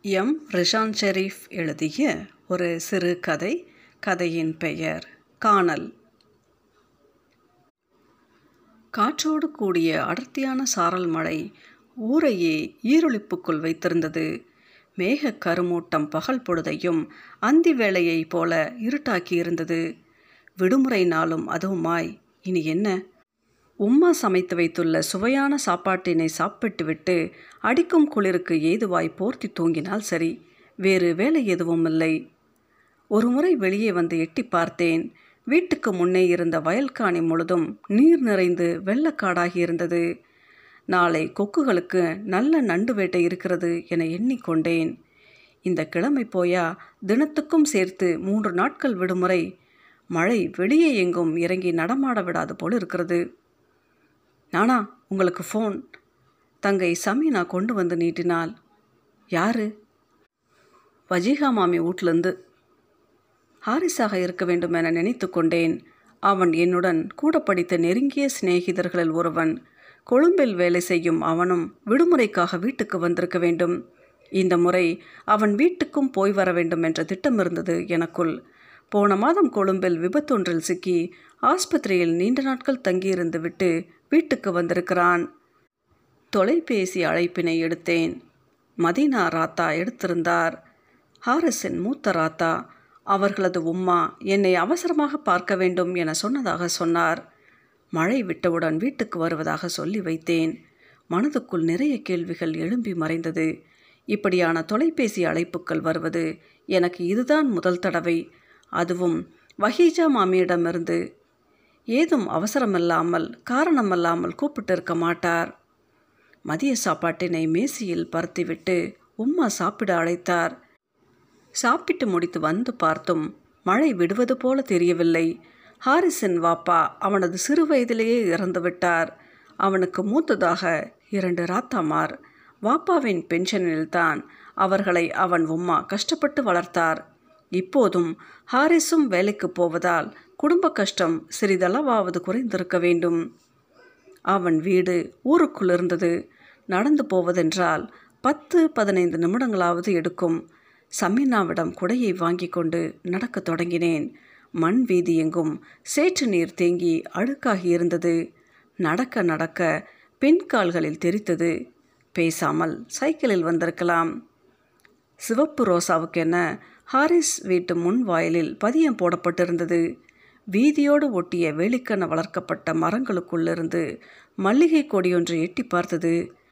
M Rishan Sharif எழுதிய ஒரு சிறு கதை கதையின் பெயர் காணல் காற்றோடு கூடிய அடர்த்தியான சாரல் மழை ஊரையே ஈரொளிப்புக்குள் வைத்திருந்தது மேக கருமூட்டம் பகல் பொழுதையும் அந்தி வேளையைப் போல இருட்டாக்கி இருந்தது விடுமுறை நாளும் அதுவுமாய் இனி என்ன உம்மா சமைத்து வைத்துள்ள சுவையான சாப்பாட்டினை சாப்பிட்டுவிட்டு அடிக்கும் குளிருக்கு ஏதுவாய் போர்த்தி தூங்கினால் சரி வேறு வேலை எதுவும் இல்லை ஒரு முறை வெளியே வந்து எட்டி பார்த்தேன் வீட்டுக்கு முன்னே இருந்த வயல்காணி முழுதும் நீர் நிறைந்து வெள்ளக்காடாகி இருந்தது நாளை கொக்குகளுக்கு நல்ல நண்டு வேட்டை இருக்கிறது என எண்ணிக்கொண்டேன் இந்த கிழமை போயா தினத்துக்கும் சேர்த்து மூன்று நாட்கள் விடுமுறை மழை வெளியே எங்கும் இறங்கி நடமாட விடாது போல் இருக்கிறது நானா உங்களுக்கு ஃபோன் தங்கை சமீனா கொண்டு வந்து நீட்டினாள் யாரு வஜீகா மாமி வீட்டிலேருந்து ஹாரிஸாக இருக்க வேண்டும் என நினைத்து கொண்டேன் அவன் என்னுடன் கூட படித்த நெருங்கிய சிநேகிதர்களில் ஒருவன் கொழும்பில் வேலை செய்யும் அவனும் விடுமுறைக்காக வீட்டுக்கு வந்திருக்க வேண்டும் இந்த முறை அவன் வீட்டுக்கும் போய் வர வேண்டும் என்ற திட்டம் இருந்தது எனக்குள் போன மாதம் கொழும்பில் விபத்தொன்றில் சிக்கி ஆஸ்பத்திரியில் நீண்ட நாட்கள் தங்கியிருந்து விட்டு வீட்டுக்கு வந்திருக்கிறான் தொலைபேசி அழைப்பினை எடுத்தேன் மதீனா ராத்தா எடுத்திருந்தார் ஹாரிஸின் மூத்த ராத்தா அவர்களது உம்மா என்னை அவசரமாக பார்க்க வேண்டும் என சொன்னதாக சொன்னார் மழை விட்டவுடன் வீட்டுக்கு வருவதாக சொல்லி வைத்தேன் மனதுக்குள் நிறைய கேள்விகள் எழும்பி மறைந்தது இப்படியான தொலைபேசி அழைப்புகள் வருவது எனக்கு இதுதான் முதல் தடவை அதுவும் வஹீஜா மாமியிடமிருந்து ஏதும் அவசரமில்லாமல் காரணமில்லாமல் கூப்பிட்டு இருக்க மாட்டார் மதிய சாப்பாட்டினை மேசியில் பருத்திவிட்டு உம்மா சாப்பிட அழைத்தார் சாப்பிட்டு முடித்து வந்து பார்த்தும் மழை விடுவது போல தெரியவில்லை ஹாரிஸின் வாப்பா அவனது சிறு வயதிலேயே இறந்து விட்டார் அவனுக்கு மூத்ததாக இரண்டு ராத்தாமார் வாப்பாவின் பென்ஷனில்தான் அவர்களை அவன் உம்மா கஷ்டப்பட்டு வளர்த்தார் இப்போதும் ஹாரிஸும் வேலைக்கு போவதால் குடும்ப கஷ்டம் சிறிதளவாவது குறைந்திருக்க வேண்டும் அவன் வீடு ஊருக்குள் இருந்தது நடந்து போவதென்றால் பத்து பதினைந்து நிமிடங்களாவது எடுக்கும் சமீனாவிடம் குடையை வாங்கி கொண்டு நடக்கத் தொடங்கினேன் மண் வீதி எங்கும் சேற்று நீர் தேங்கி அழுக்காகி இருந்தது நடக்க நடக்க பின் கால்களில் தெரித்தது பேசாமல் சைக்கிளில் வந்திருக்கலாம் சிவப்பு ரோசாவுக்கென ஹாரிஸ் வீட்டு முன் வாயிலில் பதியம் போடப்பட்டிருந்தது வீதியோடு ஒட்டிய வேலிக்கண வளர்க்கப்பட்ட மரங்களுக்குள்ளிருந்து மல்லிகை கொடியொன்று எட்டி பார்த்தது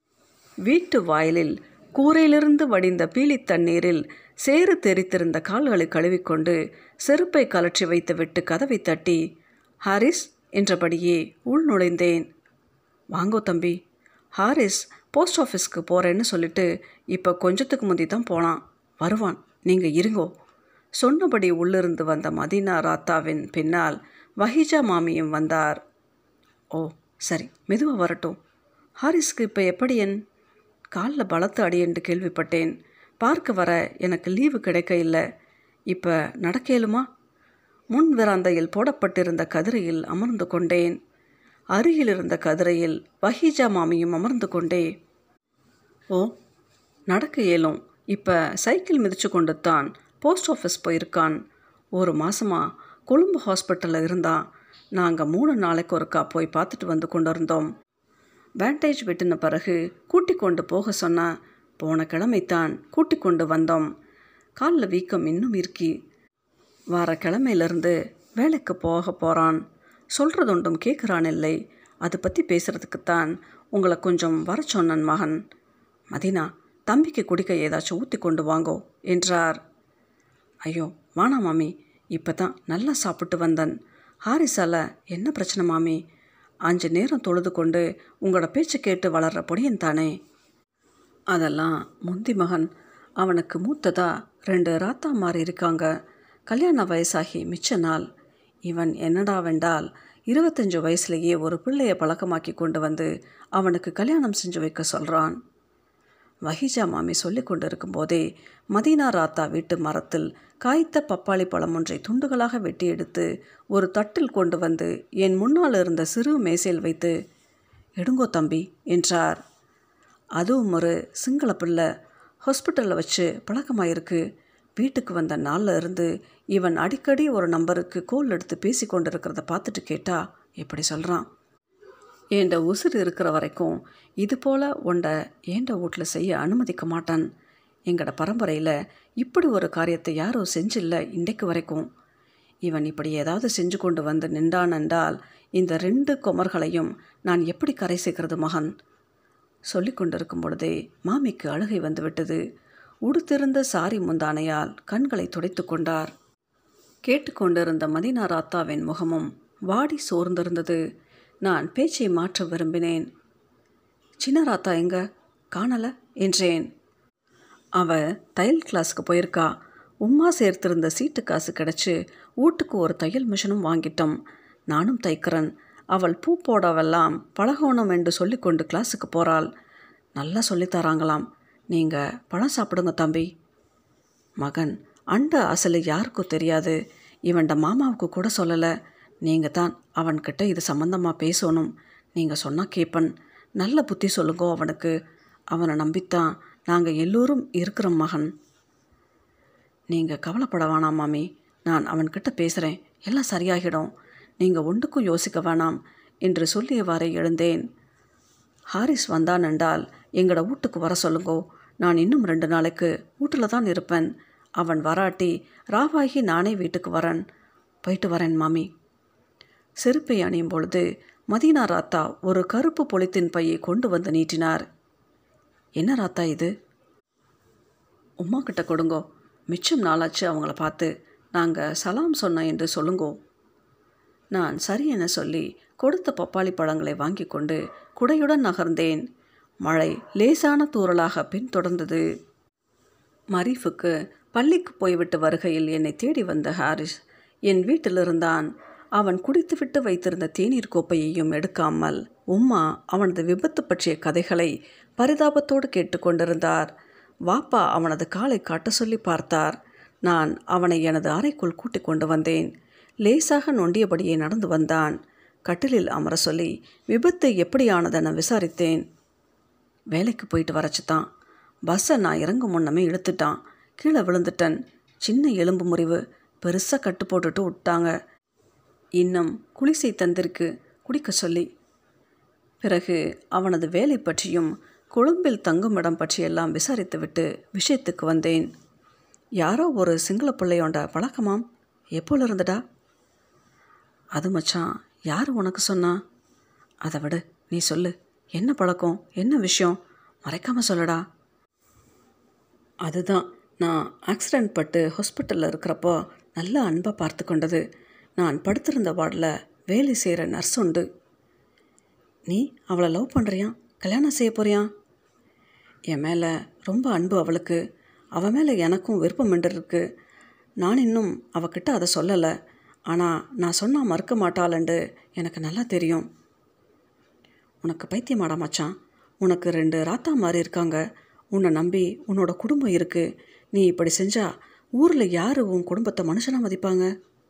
வீட்டு வாயிலில் கூரையிலிருந்து வடிந்த பீலி தண்ணீரில் சேறு தெரித்திருந்த கால்களை கழுவிக்கொண்டு செருப்பை கலற்றி வைத்துவிட்டு கதவை தட்டி ஹாரிஸ் என்றபடியே உள் நுழைந்தேன் வாங்கோ தம்பி ஹாரிஸ் போஸ்ட் ஆஃபீஸ்க்கு போகிறேன்னு சொல்லிட்டு இப்போ கொஞ்சத்துக்கு முந்தி தான் போனான் வருவான் நீங்கள் இருங்கோ சொன்னபடி உள்ளிருந்து வந்த மதீனா ராத்தாவின் பின்னால் வஹீஜா மாமியும் வந்தார் ஓ சரி மெதுவாக வரட்டும் ஹாரிஸ்க்கு இப்போ எப்படி என் காலில் பலத்த அடி என்று கேள்விப்பட்டேன் பார்க்க வர எனக்கு லீவு கிடைக்க இல்லை இப்போ நடக்க இயலுமா முன் விராந்தையில் போடப்பட்டிருந்த கதிரையில் அமர்ந்து கொண்டேன் அருகில் இருந்த கதிரையில் வஹீஜா மாமியும் அமர்ந்து கொண்டே ஓ நடக்க இயலும் இப்போ சைக்கிள் மிதிச்சு கொண்டு தான் போஸ்ட் ஆஃபீஸ் போயிருக்கான் ஒரு மாதமாக கொழும்பு ஹாஸ்பிட்டலில் இருந்தான் நாங்கள் மூணு நாளைக்கு ஒருக்கா போய் பார்த்துட்டு வந்து கொண்டு இருந்தோம் பேண்டேஜ் வெட்டின பிறகு கூட்டி கொண்டு போக சொன்ன போன கிழமைத்தான் கூட்டி கொண்டு வந்தோம் காலில் வீக்கம் இன்னும் இருக்கி வார கிழமையிலிருந்து வேலைக்கு போக போகிறான் சொல்கிறதுண்டும் கேட்குறான் இல்லை அதை பற்றி பேசுகிறதுக்குத்தான் உங்களை கொஞ்சம் வர சொன்னன் மகன் மதினா தம்பிக்கு குடிக்க ஏதாச்சும் ஊற்றி கொண்டு வாங்கோ என்றார் ஐயோ வானா மாமி இப்போ தான் நல்லா சாப்பிட்டு வந்தன் ஹாரிஸால் என்ன பிரச்சனை மாமி அஞ்சு நேரம் தொழுது கொண்டு உங்களோட பேச்சை கேட்டு வளர்கிற பொடியன் தானே அதெல்லாம் முந்தி மகன் அவனுக்கு மூத்ததா ரெண்டு ராத்தா மாறி இருக்காங்க கல்யாண வயசாகி மிச்ச நாள் இவன் என்னடா வெண்டால் இருபத்தஞ்சு வயசுலேயே ஒரு பிள்ளையை பழக்கமாக்கி கொண்டு வந்து அவனுக்கு கல்யாணம் செஞ்சு வைக்க சொல்கிறான் வஹிஜா மாமி சொல்லி கொண்டிருக்கும் போதே மதீனா ராத்தா வீட்டு மரத்தில் காய்த்த பப்பாளி பழம் ஒன்றை துண்டுகளாக வெட்டி எடுத்து ஒரு தட்டில் கொண்டு வந்து என் முன்னால் இருந்த சிறு மேசையில் வைத்து எடுங்கோ தம்பி என்றார் அதுவும் ஒரு சிங்கள பிள்ளை ஹாஸ்பிட்டலில் வச்சு பழக்கமாயிருக்கு வீட்டுக்கு வந்த நாளில் இருந்து இவன் அடிக்கடி ஒரு நம்பருக்கு கோல் எடுத்து பேசி கொண்டு இருக்கிறத பார்த்துட்டு கேட்டா இப்படி சொல்கிறான் ஏண்ட உசுர் இருக்கிற வரைக்கும் இது போல் உண்டை ஏண்ட வீட்டில் செய்ய அனுமதிக்க மாட்டான் எங்கட பரம்பரையில் இப்படி ஒரு காரியத்தை யாரும் செஞ்சில்ல இன்றைக்கு வரைக்கும் இவன் இப்படி ஏதாவது செஞ்சு கொண்டு வந்து நின்றான் என்றால் இந்த ரெண்டு குமர்களையும் நான் எப்படி கரை சேர்க்கிறது மகன் சொல்லி கொண்டிருக்கும் பொழுதே மாமிக்கு அழுகை வந்துவிட்டது உடுத்திருந்த சாரி முந்தானையால் கண்களை துடைத்து கொண்டார் கேட்டுக்கொண்டிருந்த மதினா ராத்தாவின் முகமும் வாடி சோர்ந்திருந்தது நான் பேச்சை மாற்ற விரும்பினேன் சின்ன ராத்தா எங்க காணல என்றேன் அவ தையல் கிளாஸுக்கு போயிருக்கா உம்மா சேர்த்திருந்த சீட்டு காசு கிடச்சி வீட்டுக்கு ஒரு தையல் மிஷினும் வாங்கிட்டோம் நானும் தைக்கிறேன் அவள் பூ போடவெல்லாம் பழகணும் என்று சொல்லிக்கொண்டு கிளாஸுக்கு போகிறாள் நல்லா சொல்லித்தராங்களாம் நீங்கள் பழம் சாப்பிடுங்க தம்பி மகன் அண்ட அசலு யாருக்கும் தெரியாது இவன்ட மாமாவுக்கு கூட சொல்லலை நீங்கள் தான் அவன்கிட்ட இது சம்மந்தமாக பேசணும் நீங்கள் சொன்னால் கேட்பன் நல்ல புத்தி சொல்லுங்கோ அவனுக்கு அவனை நம்பித்தான் நாங்கள் எல்லோரும் இருக்கிறோம் மகன் நீங்கள் கவலைப்பட வேணாம் மாமி நான் அவன்கிட்ட பேசுகிறேன் எல்லாம் சரியாகிடும் நீங்கள் ஒன்றுக்கும் யோசிக்க வேணாம் என்று சொல்லியவாறே எழுந்தேன் ஹாரிஸ் வந்தான் என்றால் எங்களோட வீட்டுக்கு வர சொல்லுங்கோ நான் இன்னும் ரெண்டு நாளைக்கு வீட்டில் தான் இருப்பேன் அவன் வராட்டி ராவாகி நானே வீட்டுக்கு வரேன் போயிட்டு வரேன் மாமி செருப்பை அணியும் பொழுது மதீனா ராத்தா ஒரு கருப்பு பொலித்தின் பையை கொண்டு வந்து நீட்டினார் என்ன ராத்தா இது உம்மா கிட்ட கொடுங்கோ மிச்சம் நாளாச்சு அவங்கள பார்த்து நாங்கள் சலாம் சொன்னோம் என்று சொல்லுங்கோ நான் சரி என சொல்லி கொடுத்த பப்பாளி பழங்களை வாங்கி கொண்டு குடையுடன் நகர்ந்தேன் மழை லேசான தூறலாக பின்தொடர்ந்தது மரீஃபுக்கு பள்ளிக்கு போய்விட்டு வருகையில் என்னை தேடி வந்த ஹாரிஸ் என் வீட்டிலிருந்தான் அவன் குடித்துவிட்டு வைத்திருந்த தேநீர் கோப்பையையும் எடுக்காமல் உம்மா அவனது விபத்து பற்றிய கதைகளை பரிதாபத்தோடு கேட்டுக்கொண்டிருந்தார் வாப்பா அவனது காலை காட்ட சொல்லி பார்த்தார் நான் அவனை எனது அறைக்குள் கூட்டிக் கொண்டு வந்தேன் லேசாக நொண்டியபடியே நடந்து வந்தான் கட்டிலில் அமர சொல்லி விபத்து எப்படியானதென விசாரித்தேன் வேலைக்கு போயிட்டு வரச்சுத்தான் பஸ்ஸை நான் இறங்கும் முன்னமே இழுத்துட்டான் கீழே விழுந்துட்டேன் சின்ன எலும்பு முறிவு பெருசாக கட்டு போட்டுட்டு விட்டாங்க இன்னும் குளிசை தந்திருக்கு குடிக்க சொல்லி பிறகு அவனது வேலை பற்றியும் கொழும்பில் தங்கும் இடம் பற்றியெல்லாம் விசாரித்துவிட்டு விஷயத்துக்கு வந்தேன் யாரோ ஒரு சிங்கள பிள்ளையோண்ட பழக்கமாம் எப்போல இருந்துடா அது மச்சான் யார் உனக்கு சொன்னா அதை விடு நீ சொல்லு என்ன பழக்கம் என்ன விஷயம் மறைக்காம சொல்லடா அதுதான் நான் ஆக்சிடெண்ட் பட்டு ஹாஸ்பிட்டலில் இருக்கிறப்போ நல்ல அன்பாக பார்த்து கொண்டது நான் படுத்திருந்த வார்டில் வேலை செய்கிற நர்ஸ் உண்டு நீ அவளை லவ் பண்ணுறியா கல்யாணம் செய்ய போறியா என் மேலே ரொம்ப அன்பு அவளுக்கு அவள் மேலே எனக்கும் விருப்பம் இருக்கு நான் இன்னும் அவகிட்ட அதை சொல்லலை ஆனால் நான் சொன்னால் மறுக்க மாட்டாளண்டு எனக்கு நல்லா தெரியும் உனக்கு பைத்தியமாடா மச்சான் உனக்கு ரெண்டு ராத்தா மாதிரி இருக்காங்க உன்னை நம்பி உன்னோட குடும்பம் இருக்குது நீ இப்படி செஞ்சா ஊரில் யார் உன் குடும்பத்தை மனுஷனாக மதிப்பாங்க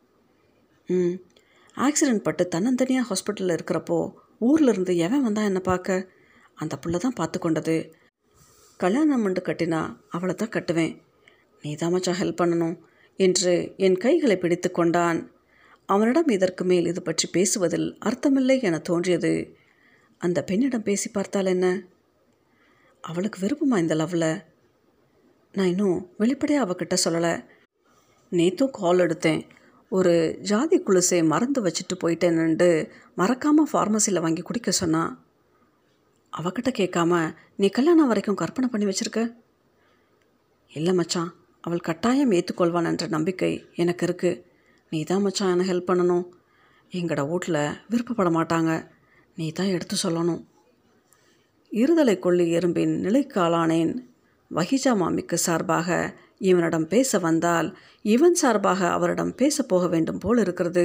ம் ஆக்சிடெண்ட் பட்டு தன்னந்தனியாக ஹாஸ்பிட்டலில் இருக்கிறப்போ ஊரில் இருந்து எவன் வந்தான் என்னை பார்க்க அந்த புள்ள தான் பார்த்து கொண்டது கல்யாணம் மண்டு கட்டினா அவளை தான் கட்டுவேன் நீ தான் மச்சான் ஹெல்ப் பண்ணணும் என்று என் கைகளை பிடித்து கொண்டான் அவனிடம் இதற்கு மேல் இது பற்றி பேசுவதில் அர்த்தமில்லை என தோன்றியது அந்த பெண்ணிடம் பேசி பார்த்தால் என்ன அவளுக்கு விருப்பமா இந்த லவ்வில் நான் இன்னும் வெளிப்படையாக அவகிட்ட சொல்லலை நேற்றும் கால் எடுத்தேன் ஒரு ஜாதி குலுசை மறந்து வச்சுட்டு போயிட்டேன்னு மறக்காமல் ஃபார்மசியில் வாங்கி குடிக்க சொன்னான் அவகிட்ட கேட்காம நீ கல்யாணம் வரைக்கும் கற்பனை பண்ணி வச்சிருக்க இல்லை மச்சான் அவள் கட்டாயம் ஏற்றுக்கொள்வான் என்ற நம்பிக்கை எனக்கு இருக்குது நீ தான் மச்சான் எனக்கு ஹெல்ப் பண்ணணும் எங்கட வீட்டில் விருப்பப்பட மாட்டாங்க நீ தான் எடுத்து சொல்லணும் இருதலை கொள்ளி எறும்பின் நிலைக்காலானேன் வகிஜா மாமிக்கு சார்பாக இவனிடம் பேச வந்தால் இவன் சார்பாக அவரிடம் பேச போக வேண்டும் போல் இருக்கிறது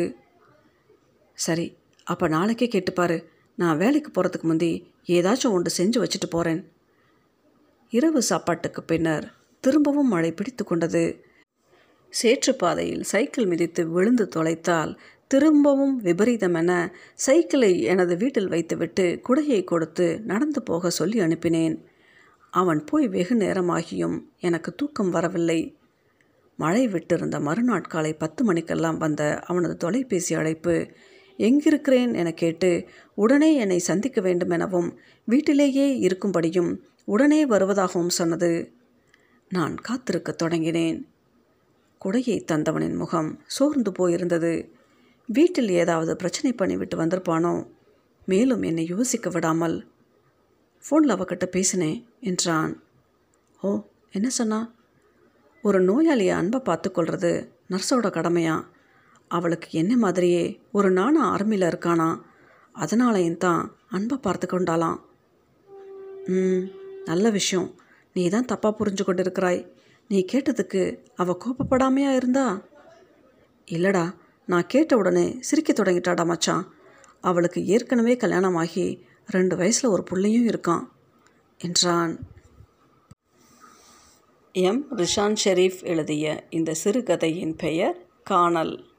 சரி அப்போ நாளைக்கே கேட்டுப்பாரு நான் வேலைக்கு போகிறதுக்கு முந்தி ஏதாச்சும் ஒன்று செஞ்சு வச்சுட்டு போகிறேன் இரவு சாப்பாட்டுக்கு பின்னர் திரும்பவும் மழை பிடித்து கொண்டது சேற்றுப்பாதையில் சைக்கிள் மிதித்து விழுந்து தொலைத்தால் திரும்பவும் விபரீதமென சைக்கிளை எனது வீட்டில் வைத்துவிட்டு குடையை கொடுத்து நடந்து போக சொல்லி அனுப்பினேன் அவன் போய் வெகு நேரமாகியும் எனக்கு தூக்கம் வரவில்லை மழை விட்டிருந்த மறுநாட்காலை பத்து மணிக்கெல்லாம் வந்த அவனது தொலைபேசி அழைப்பு எங்கிருக்கிறேன் என கேட்டு உடனே என்னை சந்திக்க வேண்டும் எனவும் வீட்டிலேயே இருக்கும்படியும் உடனே வருவதாகவும் சொன்னது நான் காத்திருக்கத் தொடங்கினேன் குடையை தந்தவனின் முகம் சோர்ந்து போயிருந்தது வீட்டில் ஏதாவது பிரச்சனை பண்ணிவிட்டு வந்திருப்பானோ மேலும் என்னை யோசிக்க விடாமல் ஃபோனில் அவகிட்ட பேசினேன் என்றான் ஓ என்ன சொன்னா ஒரு நோயாளியை அன்பை பார்த்துக்கொள்வது நர்ஸோட கடமையா அவளுக்கு என்ன மாதிரியே ஒரு நானா ஆர்மியில் இருக்கானா அதனாலையும் தான் அன்பை பார்த்து கொண்டாலாம் ம் நல்ல விஷயம் நீ தான் தப்பாக புரிஞ்சு கொண்டு இருக்கிறாய் நீ கேட்டதுக்கு அவள் கோபப்படாமையா இருந்தா இல்லடா நான் கேட்ட உடனே சிரிக்க தொடங்கிட்டாடா மச்சான் அவளுக்கு ஏற்கனவே கல்யாணமாகி ரெண்டு வயசில் ஒரு பிள்ளையும் இருக்கான் என்றான் எம் ரிஷான் ஷெரீஃப் எழுதிய இந்த சிறுகதையின் பெயர் காணல்